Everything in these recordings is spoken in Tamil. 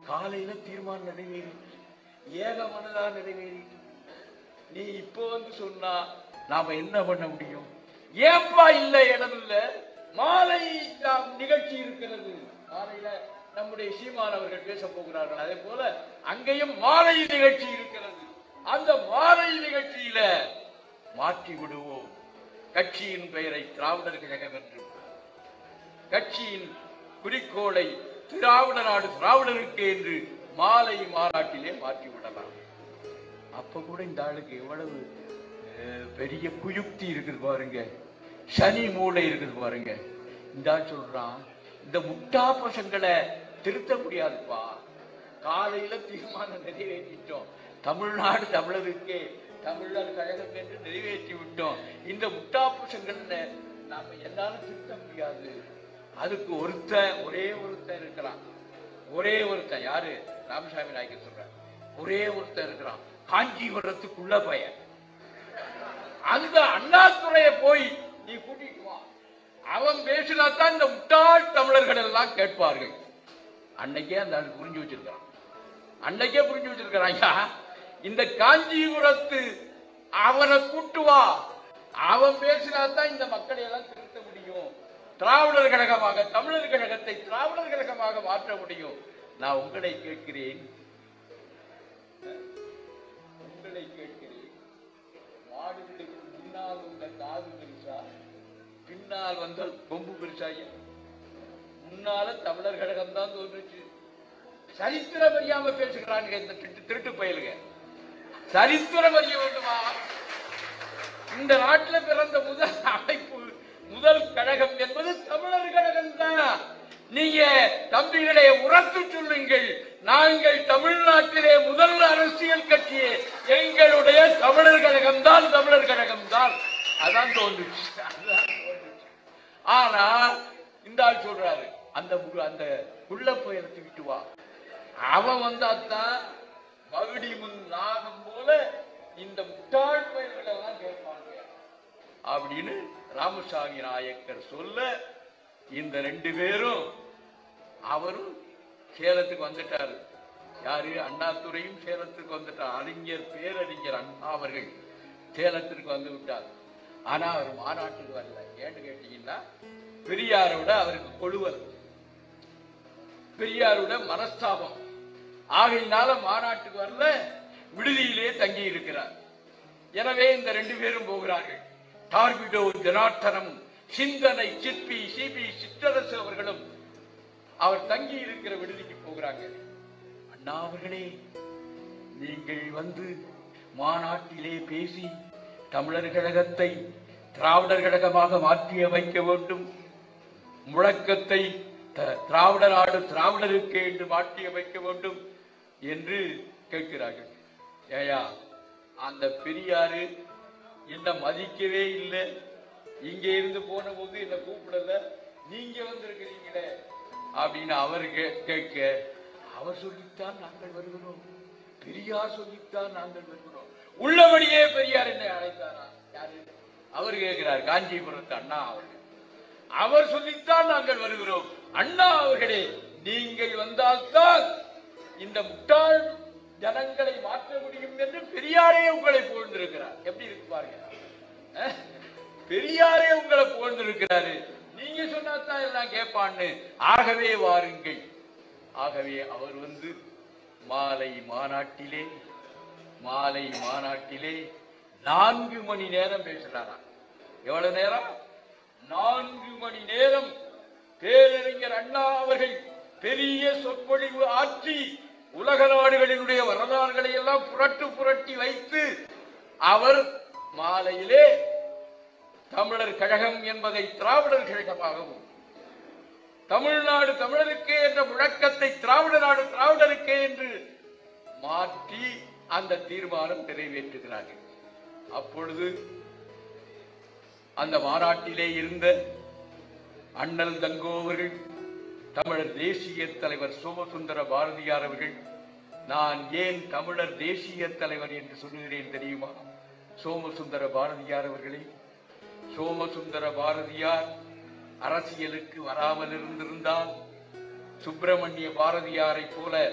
காலையில தீர்மானம் நிறைவேறி ஏக மனதா நிறைவேறி நீ இப்போ வந்து சொன்னா நாம என்ன பண்ண முடியும் ஏன்பா இல்ல இடம் இல்ல மாலை நாம் நிகழ்ச்சி இருக்கிறது மாலையில நம்முடைய சீமான் அவர்கள் பேச போகிறார்கள் அதே போல அங்கேயும் மாலை நிகழ்ச்சி இருக்கிறது அந்த மாலை நிகழ்ச்சியில மாற்றி விடுவோம் கட்சியின் பெயரை திராவிடர் கழகம் என்று கட்சியின் குறிக்கோளை திராவிட நாடு திராவிடருக்கு என்று மாலை மாநாட்டிலே மாற்றி விடலாம் அப்ப கூட இந்த ஆளுக்கு எவ்வளவு அஹ், பெரிய குயுக்தி இருக்குது பாருங்க சனி மூளை இருக்குது பாருங்க இந்த ஆள் சொல்றான் இந்த முட்டா பசங்களை திருத்த முடியாதுப்பா காலையில தீர்மானம் நிறைவேற்றிட்டோம் தமிழ்நாடு தமிழருக்கே தமிழர் கழகம் என்று நிறைவேற்றி விட்டோம் இந்த முட்டா பசங்களை நாம என்னாலும் திருத்த முடியாது அதுக்கு ஒருத்தன் ஒரே ஒருத்தன் இருக்கிறான் ஒரே ஒருத்தன் யாரு ராமசாமி நாயக்கர் சொல்றார் ஒரே ஒருத்தன் இருக்கிறான் காஞ்சிபுரத்துக்குள்ள பையன் அந்த அண்ணாதுறைய போய் நீ கூட்டிட்டு வா அவன் பேசினாத்தான் இந்த முட்டாள் தமிழர்கள் எல்லாம் கேட்பார்கள் அன்னைக்கே அந்த ஆள் புரிஞ்சு வச்சிருக்கான் அன்னைக்கே புரிஞ்சு வச்சிருக்கிறான் ஐயா இந்த காஞ்சிபுரத்து அவனை கூட்டு வா அவன் பேசினாத்தான் இந்த மக்களை எல்லாம் திருத்த முடியும் திராவிடர் கழகமாக தமிழர் கழகத்தை திராவிடர் கழகமாக மாற்ற முடியும் நான் உங்களை கேட்கிறேன் உங்களை கேட்கிறேன் மாடுகளுக்கு முன்னால் உள்ள காது பெருசா பின்னால் வந்த கொம்பு பெருசா ஐயா? முன்னால தமிழர் கழகம் தான் தோன்றுச்சு சரித்திரம் அறியாம பேசுகிறானுங்க இந்த திருட்டு திருட்டு பயலுங்க சரித்திரம் அறிய வேண்டுமா இந்த நாட்டில் பிறந்த முதல் அமைப்பு முதல் கழகம் என்பது தமிழர் கழகம் தான் நீங்க தம்பிகளை உரத்து சொல்லுங்கள் நாங்கள் தமிழ்நாட்டிலே முதல் அரசியல் கட்சி எங்களுடைய தமிழர் கழகம் தான் தமிழர் கழகம் தான் அதான் தோன்றுச்சு அதான் தோன்றுச்சு ஆனா இந்த ஆள் சொல்றாரு அந்த மு- அந்த உள்ள போய் தூக்கிட்டு வா அவன் வந்தாத்தான் மகுடி முன் நாகம் போல இந்த முட்டாள் பயிர்கள் எல்லாம் கேட்பாங்க அப்படின்னு ராமசாமி நாயக்கர் சொல்ல இந்த ரெண்டு பேரும் அவரும் சேலத்துக்கு வந்துட்டாரு யாரு அண்ணாதுரையும் சேலத்துக்கு வந்துட்டார் அறிஞர் பேரறிஞர் அண்ணா அவர்கள் சேலத்திற்கு வந்து விட்டார் ஆனா அவர் மாநாட்டுக்கு வரல ஏன்னு கேட்டீங்கன்னா பெரியாரோட அவருக்கு கொழுவல் பெரியாரோட மனஸ்தாபம் ஆகையினால மாநாட்டுக்கு வரல விடுதியிலே தங்கி இருக்கிறார் எனவே இந்த ரெண்டு பேரும் போகிறார்கள் டார்பிடோ ஜனார்த்தனமும் சிந்தனை சிற்பி சிபி சிற்றரசு அவர்களும் அவர் தங்கி இருக்கிற விடுதிக்கு போகிறாங்க அண்ணா அவர்களே நீங்கள் வந்து மாநாட்டிலே பேசி தமிழர் கழகத்தை திராவிடர் கழகமாக மாற்றி அமைக்க வேண்டும் முழக்கத்தை த- திராவிட நாடு திராவிடருக்கு என்று மாற்றி அமைக்க வேண்டும் என்று கேட்கிறார்கள் ஏயா அந்த பெரியாரு என்ன மதிக்கவே இல்லை இங்க இருந்து போன போது என்ன கூப்பிடல நீங்க வந்திருக்கிறீங்களே அப்படின்னு அவர் கே- கேட்க அவர் சொல்லித்தான் நாங்கள் வருகிறோம் பெரியார் சொல்லித்தான் நாங்கள் வருகிறோம் உள்ளபடியே பெரியார் என்னை அழைத்தாரா யாரு அவர் கேட்கிறார் காஞ்சிபுரத்து அண்ணா அவர்கள் அவர் சொல்லித்தான் நாங்கள் வருகிறோம் அண்ணா அவர்களே நீங்கள் வந்தால்தான் இந்த முட்டாள் ஜனங்களை மாற்ற முடியும் என்று பெரியாரே உங்களை புகழ்ந்திருக்கிறார் எப்படி இருக்கு பாருங்க அஹ்? பெரியாரே உங்களை புகழ்ந்திருக்கிறாரு நீங்க சொன்னாதான் எல்லாம் கேட்பான்னு ஆகவே வாருங்கள் ஆகவே அவர் வந்து மாலை மாநாட்டிலே மாலை மாநாட்டிலே நான்கு மணி நேரம் பேசுறாராம் எவ்வளவு நேரம் நான்கு மணி நேரம் பேரறிஞர் அண்ணா அவர்கள் பெரிய சொற்பொழிவு ஆற்றி உலக நாடுகளினுடைய வரலாறுகளை எல்லாம் புரட்டு புரட்டி வைத்து அவர் மாலையிலே தமிழர் கழகம் என்பதை திராவிடர் கழகமாகவும் தமிழ்நாடு தமிழருக்கே என்ற முழக்கத்தை திராவிட நாடு திராவிடருக்கே என்று மாற்றி அந்த தீர்மானம் நிறைவேற்றுகிறார்கள் அப்பொழுது அந்த மாநாட்டிலே இருந்த அண்ணல் தங்கோ அவர்கள் தமிழர் தேசிய தலைவர் சோமசுந்தர பாரதியார் அவர்கள் நான் ஏன் தமிழர் தேசிய தலைவர் என்று சொல்லுகிறேன் தெரியுமா சோமசுந்தர பாரதியார் அவர்களே சோமசுந்தர பாரதியார் அரசியலுக்கு வராமல் இருந்திருந்தால் சுப்பிரமணிய பாரதியாரை போல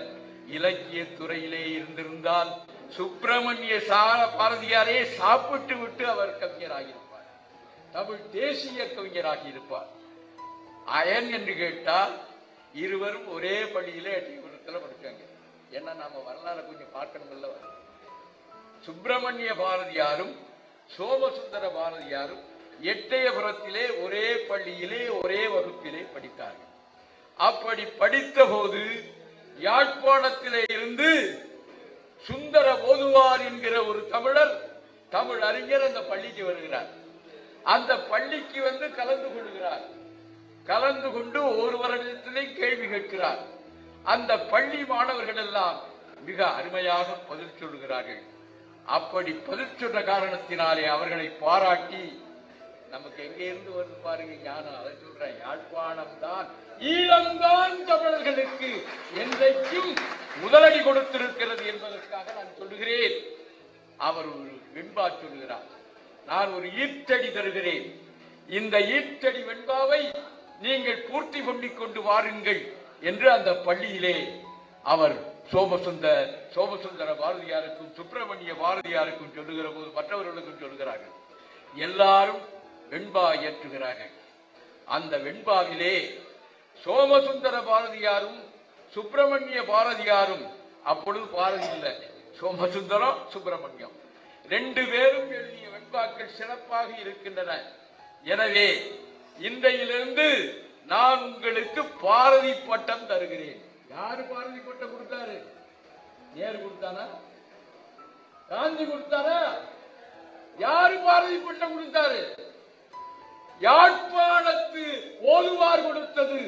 இலக்கிய துறையிலே இருந்திருந்தால் சுப்பிரமணிய சார பாரதியாரே சாப்பிட்டு விட்டு அவர் கவிஞராகியிருப்பார் தமிழ் தேசிய கவிஞராகி இருப்பார் அயன் என்று கேட்டால் இருவரும் ஒரே பள்ளியிலே எட்டயபுரத்தில் படிச்சாங்க ஏன்னா நாம வரலாறு கொஞ்சம் பார்க்கணும்ல சுப்பிரமணிய பாரதியாரும் சோமசுந்தர பாரதியாரும் எட்டயபுரத்திலே ஒரே பள்ளியிலே ஒரே வகுப்பிலே படித்தார்கள் அப்படி படித்த போது யாழ்ப்பாணத்திலே இருந்து சுந்தர போதுவார் என்கிற ஒரு தமிழர் தமிழ் அறிஞர் அந்த பள்ளிக்கு வருகிறார் அந்த பள்ளிக்கு வந்து கலந்து கொள்கிறார் கலந்து கொண்டு ஒரு வருடத்திலே கேள்வி கேட்கிறார் அந்த பள்ளி மாணவர்கள் எல்லாம் மிக அருமையாக பதில் சொல்கிறார்கள் அப்படி பதில் சொன்ன காரணத்தினாலே அவர்களை பாராட்டி நமக்கு எங்க இருந்து வருது பாருங்க ஞானம் அதை சொல்றேன் யாழ்ப்பாணம் தான் ஈழம்தான் தமிழர்களுக்கு என்றைக்கும் முதலடி கொடுத்திருக்கிறது என்பதற்காக நான் சொல்லுகிறேன் அவர் ஒரு வெண்பா சொல்லுகிறார் நான் ஒரு ஈர்த்தடி தருகிறேன் இந்த ஈர்த்தடி வெண்பாவை நீங்கள் பூர்த்தி பண்ணிக் கொண்டு வாருங்கள் என்று அந்த பள்ளியிலே அவர் சோமசுந்த சோமசுந்தர பாரதியாருக்கும் சுப்பிரமணிய பாரதியாருக்கும் சொல்லுகிற போது மற்றவர்களுக்கும் சொல்லுகிறார்கள் எல்லாரும் வெண்பா ஏற்றுகிறார்கள் அந்த வெண்பாவிலே சோமசுந்தர பாரதியாரும் சுப்பிரமணிய பாரதியாரும் அப்பொழுது பாரதி இல்லை சோமசுந்தரம் சுப்பிரமணியம் ரெண்டு பேரும் எழுதிய வெண்பாக்கள் சிறப்பாக இருக்கின்றன எனவே இன்றையிலிருந்து நான் உங்களுக்கு பாரதி பட்டம் தருகிறேன் யாரு பாரதி பட்டம் கொடுத்தாரு நேரு கொடுத்தானா காந்தி கொடுத்தாரா யாரு பாரதி பட்டம் கொடுத்தாரு யாழ்ப்பாணத்து ஓதுவார் கொடுத்தது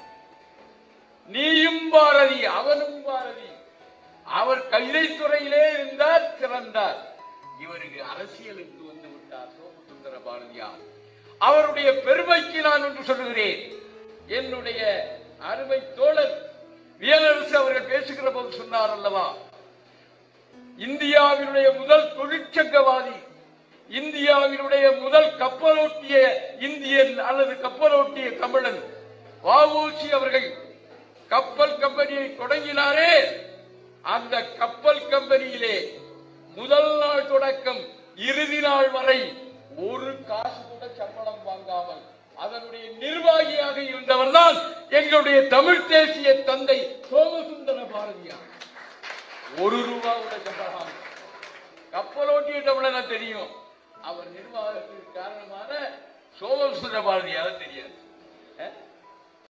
நீயும் பாரதி அவனும் பாரதி அவர் கவிதைத்துறையிலே இருந்தார் சிறந்தார் இவருக்கு அரசியலுக்கு வந்து விட்டார் சோமசுந்தர பாரதியார் அவருடைய பெருமைக்கு நான் ஒன்று சொல்லுகிறேன் என்னுடைய அருமை தோழர் வியலரசு அவர்கள் பேசுகிற போது சொன்னார் அல்லவா இந்தியாவினுடைய முதல் தொழிற்சங்கவாதி இந்தியாவினுடைய முதல் கப்பலோட்டிய இந்தியன் அல்லது கப்பலோட்டிய தமிழன் வஉசி அவர்கள் கப்பல் கம்பெனியை தொடங்கினாரே அந்த கப்பல் கம்பெனியிலே முதல் நாள் தொடக்கம் இறுதி நாள் வரை ஒரு காசு கூட சம்பளம் வாங்காமல் அதனுடைய நிர்வாகியாக இருந்தவர் தான் எங்களுடைய தமிழ் தேசிய தந்தை சோமசுந்தர பாரதியார் ஒரு ரூபா கூட சம்பளம் கப்பலோட்டிய தமிழனா தெரியும் அவர் நிர்வாகத்திற்கு காரணமான சோமசுந்தர பாரதியார் தெரியாது